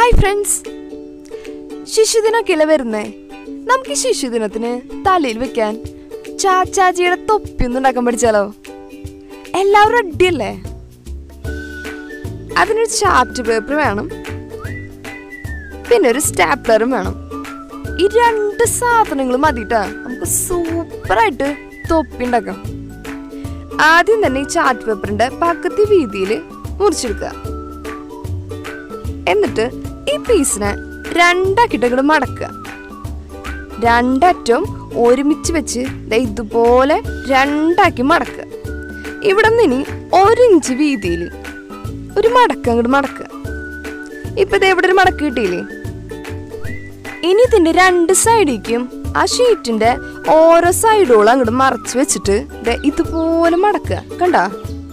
hi friends ശിശുദിനൊക്കെയല്ലേ വരുന്നേ നമുക്ക് ഈ ശിശുദിനത്തിന് തലയിൽ വെക്കാൻ ചാച്ചാജിയുടെ തൊപ്പി ഒന്ന് ഉണ്ടാക്കാൻ പഠിച്ചാലോ എല്ലാവരും റെഡിയല്ലേ അതിനൊരു ചാർട്ട് പേപ്പർ വേണം പിന്നെ ഒരു സ്റ്റാപ്ലറും വേണം ഈ രണ്ട് സാധനങ്ങൾ മതിട്ടാ നമുക്ക് സൂപ്പറായിട്ട് തൊപ്പി ഉണ്ടാക്കാം ആദ്യം തന്നെ ഈ ചാർട്ട് പേപ്പറിന്റെ പകുതി വീതിയിൽ മുറിച്ചെടുക്കുക എന്നിട്ട് ഈ പീസിനെ രണ്ടാക്കിയിട്ട് അങ്ങോട്ട് മടക്കുക രണ്ടറ്റവും ഒരുമിച്ച് വെച്ച് ദേ ഇതുപോലെ രണ്ടാക്കി മടക്കുക ഇവിടെ നിന്ന് ഇനി ഒരു ഇഞ്ച് വീതിയിൽ ഒരു മടക്ക് അങ്ങോട്ട് മടക്കുക ഇപ്പൊ ദേ ഇവിടെ ഒരു മടക്ക് കിട്ടിയില്ലേ ഇനി ഇതിന്റെ രണ്ട് സൈഡിലേക്കും ആ ഷീറ്റിന്റെ ഓരോ സൈഡുകളും അങ്ങോട്ട് മറച്ച് വെച്ചിട്ട് ദേ ഇതുപോലെ മടക്കുക കണ്ടാ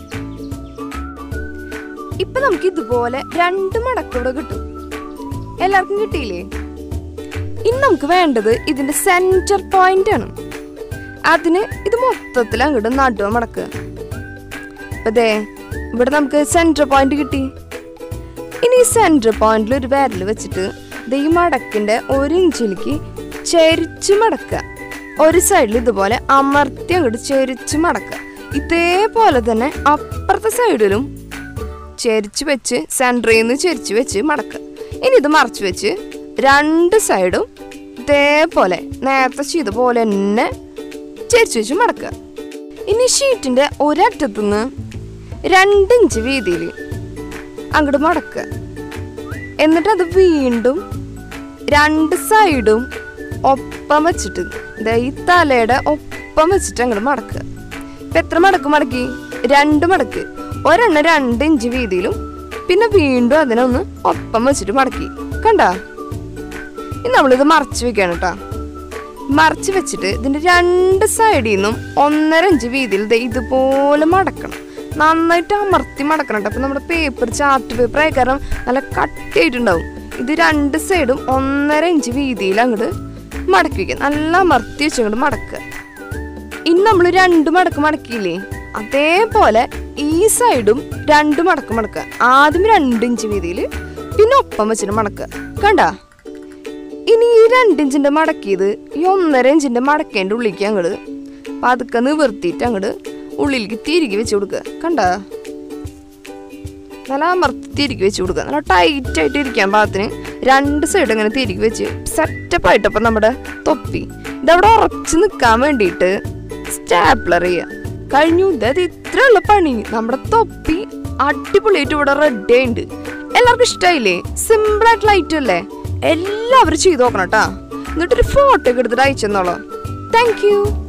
ഇപ്പൊ നമുക്ക് ഇതുപോലെ രണ്ട് മടക്കൂടെ കിട്ടും എല്ലാവർക്കും കിട്ടിയില്ലേ ഇനി നമുക്ക് വേണ്ടത് ഇതിന്റെ സെന്റർ പോയിന്റ് ആണ് അതിന് ഇത് മൊത്തത്തിൽ അങ്ങോട്ട് നടുവ മടക്കുക അപ്പൊ ദേ ഇവിടെ നമുക്ക് സെന്റർ പോയിന്റ് കിട്ടി ഇനി ഈ സെന്റർ പോയിന്റിൽ ഒരു വിരൽ വെച്ചിട്ട് ദേ ഈ മടക്കിന്റെ ഒരു ഇഞ്ചിലേക്ക് ചെരിച്ച് മടക്കുക ഒരു സൈഡിൽ ഇതുപോലെ അമർത്തി അങ്ങോട്ട് ചെരിച്ച് മടക്കുക ഇതേപോലെ തന്നെ അപ്പുറത്തെ സൈഡിലും ചെരിച്ച് വെച്ച് സെൻറ്ററിൽ നിന്ന് ചെരിച്ച് വെച്ച് മടക്കുക ഇനി ഇത് മറച്ച് വെച്ച് രണ്ട് സൈഡും ഇതേപോലെ നേരത്തെ ചെയ്ത പോലെ തന്നെ ചെരിച്ച് വെച്ച് മടക്കുക ഇനി ഷീറ്റിൻ്റെ ഒരറ്റത്തുനിന്ന് രണ്ട് ഇഞ്ച് വീതിയിൽ അങ്ങോട്ട് മടക്കുക എന്നിട്ട് അത് വീണ്ടും രണ്ട് സൈഡും ഒപ്പം വെച്ചിട്ട് ദേ ഈ തലയുടെ ഒപ്പം വെച്ചിട്ട് അങ്ങോട്ട് മടക്കുക ഇപ്പം എത്ര മടക്ക് മടക്കി രണ്ട് മടക്ക് ഒരെണ്ണം രണ്ട് ഇഞ്ച് വീതിയിലും പിന്നെ വീണ്ടും അതിനൊന്ന് ഒപ്പം വെച്ചിട്ട് മടക്കി കണ്ട ഇനി നമ്മളിത് മറച്ച് വെക്കാണ് കേട്ടോ മറച്ച് വെച്ചിട്ട് ഇതിന്റെ രണ്ട് സൈഡിൽ നിന്നും ഒന്നര ഇഞ്ച് വീതിയിൽ ദേ ഇതുപോലെ മടക്കണം നന്നായിട്ട് അമർത്തി മടക്കണം കേട്ടോ അപ്പം നമ്മുടെ പേപ്പർ ചാർട്ട് പേപ്പർ ആയി കാരണം നല്ല കട്ടിയായിട്ടുണ്ടാവും ഇത് രണ്ട് സൈഡും ഒന്നര ഇഞ്ച് വീതിയിൽ അങ്ങോട്ട് മടക്കി വെക്കുക നല്ല അമർത്തി വെച്ച് അങ്ങോട്ട് മടക്കുക ഇനി നമ്മൾ രണ്ട് മടക്ക് മടക്കിയില്ലേ അതേപോലെ ഈ സൈഡും രണ്ട് മടക്ക് മടക്കുക ആദ്യം രണ്ട് ഇഞ്ച് വീതിയിൽ പിന്നെ ഒപ്പം വെച്ചിട്ട് മടക്കുക കണ്ട ഇനി ഈ രണ്ട് ഇഞ്ചിന്റെ മടക്കിയത് ഈ ഒന്നര ഇഞ്ചിന്റെ മടക്കേൻ്റെ ഉള്ളിലേക്ക് അങ്ങോട്ട് പതുക്കെ നിവർത്തിയിട്ട് അങ്ങോട്ട് ഉള്ളിലേക്ക് തിരികെ വെച്ച് കൊടുക്കുക കണ്ട നല്ല അമർത്തി തിരികെ വെച്ച് കൊടുക്കുക നല്ല ടൈറ്റ് ആയിട്ട് ഇരിക്കാൻ പാകത്തിന് രണ്ട് സൈഡ് ഇങ്ങനെ തിരികെ വെച്ച് സെറ്റപ്പ് ആയിട്ടപ്പം നമ്മുടെ തൊപ്പി ഇതവിടെ ഉറച്ചു നിൽക്കാൻ വേണ്ടിയിട്ട് സ്റ്റാപ്ലർ ചെയ്യുക കഴിഞ്ഞു ഇത് ഇത്രയുള്ള പണി നമ്മുടെ തൊപ്പി അടിപൊളിയായിട്ട് ഇവിടെ റെഡി ആയിട്ടുണ്ട് എല്ലാവർക്കും ഇഷ്ടമായില്ലേ സിമ്പിൾ ആയിട്ടുള്ള ഐറ്റം അല്ലേ എല്ലാവരും ചെയ്ത് നോക്കണം കേട്ടാ എന്നിട്ടൊരു ഫോട്ടോ ഒക്കെ എടുത്തിട്ട് അയച്ചെന്നോളൂ താങ്ക് യു